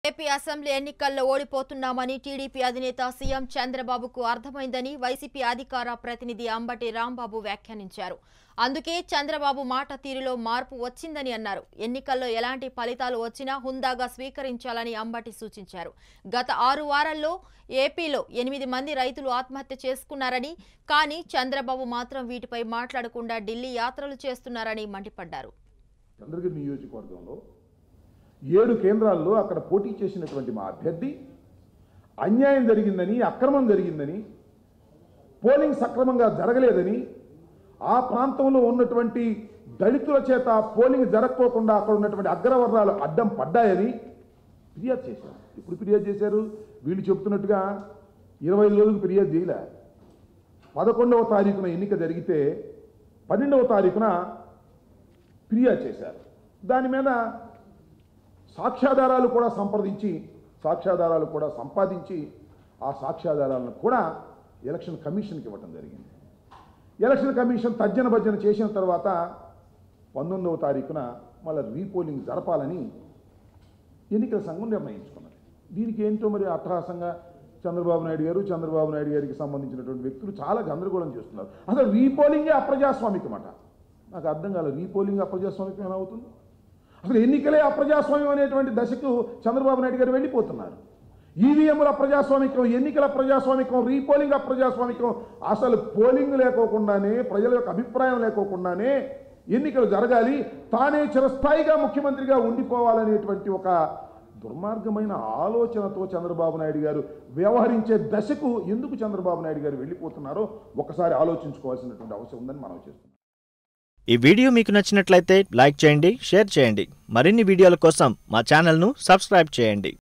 AP assembly ఎన్నికల్లో ఓడిపోతున్నామని TDP అధినేత CM చంద్రబాబుకు అర్థమైందని వైసీపీ అధికార ప్రతినిధి అంబటి రాంబాబు వ్యాఖ్యానించారు అందుకే చంద్రబాబు మాట తీరులో మార్పు వచ్చిందని అన్నారు ఎన్నికల్లో ఎలాంటి ఫలితాలు వచ్చినా హుందాగా స్వీకరించాలని అంబటి సూచించారు గత ఆరు వారాల్లో ఏపీలో ఎనిమిది మంది రైతులు ఆత్మహత్య చేసుకున్నారని కానీ చంద్రబాబు మాత్రం వీటిపై మాట్లాడకుండా ఢిల్లీ యాత్రలు చేస్తున్నారని మండిపడ్డారు చంద్రగిరి నియోజకవర్గంలో ఏడు కేంద్రాల్లో అక్కడ పోటీ చేసినటువంటి మా అభ్యర్థి అన్యాయం జరిగిందని అక్రమం జరిగిందని పోలింగ్ సక్రమంగా జరగలేదని ఆ ప్రాంతంలో ఉన్నటువంటి దళితుల చేత పోలింగ్ జరగకోకుండా అక్కడ ఉన్నటువంటి అగ్రవర్ణాలు అడ్డం పడ్డాయని ఫిర్యాదు చేశారు ఇప్పుడు ఫిర్యాదు చేశారు వీళ్ళు చెబుతున్నట్టుగా ఇరవై రోజులకు ఫిర్యాదు చేయలే పదకొండవ తారీఖున ఎన్నిక జరిగితే పన్నెండవ తారీఖున ఫిర్యాదు చేశారు దాని మీద సాక్ష్యాధారాలు కూడా సంప్రదించి సాక్ష్యాధారాలు కూడా సంపాదించి ఆ సాక్ష్యాధారాలను కూడా ఎలక్షన్ కమిషన్కి ఇవ్వటం జరిగింది ఎలక్షన్ కమిషన్ తర్జన భర్జన చేసిన తర్వాత పంతొమ్మిదవ తారీఖున మళ్ళీ రీపోలింగ్ జరపాలని ఎన్నికల సంఘం నిర్ణయించుకున్నది దీనికి ఏంటో మరి అట్టహాసంగా చంద్రబాబు నాయుడు గారు చంద్రబాబు నాయుడు గారికి సంబంధించినటువంటి వ్యక్తులు చాలా గందరగోళం చేస్తున్నారు అసలు రీపోలింగే అప్రజాస్వామికం అట నాకు అర్థం కాలేదు రీపోలింగ్ అప్రజాస్వామికం ఎలా అవుతుంది అసలు ఎన్నికలే అప్రజాస్వామ్యం అనేటువంటి దశకు చంద్రబాబు నాయుడు గారు వెళ్ళిపోతున్నారు ఈవీఎంల అప్రజాస్వామికం ఎన్నికల ప్రజాస్వామికం రీపోలింగ్ అప్రజాస్వామికం అసలు పోలింగ్ లేకోకుండానే ప్రజల యొక్క అభిప్రాయం లేకోకుండానే ఎన్నికలు జరగాలి తానే చిరస్థాయిగా ముఖ్యమంత్రిగా ఉండిపోవాలనేటువంటి ఒక దుర్మార్గమైన ఆలోచనతో చంద్రబాబు నాయుడు గారు వ్యవహరించే దశకు ఎందుకు చంద్రబాబు నాయుడు గారు వెళ్ళిపోతున్నారో ఒకసారి ఆలోచించుకోవాల్సినటువంటి అవసరం ఉందని మనం చేస్తున్నాం ఈ వీడియో మీకు నచ్చినట్లయితే లైక్ చేయండి షేర్ చేయండి మరిన్ని వీడియోల కోసం మా ఛానల్ను సబ్స్క్రైబ్ చేయండి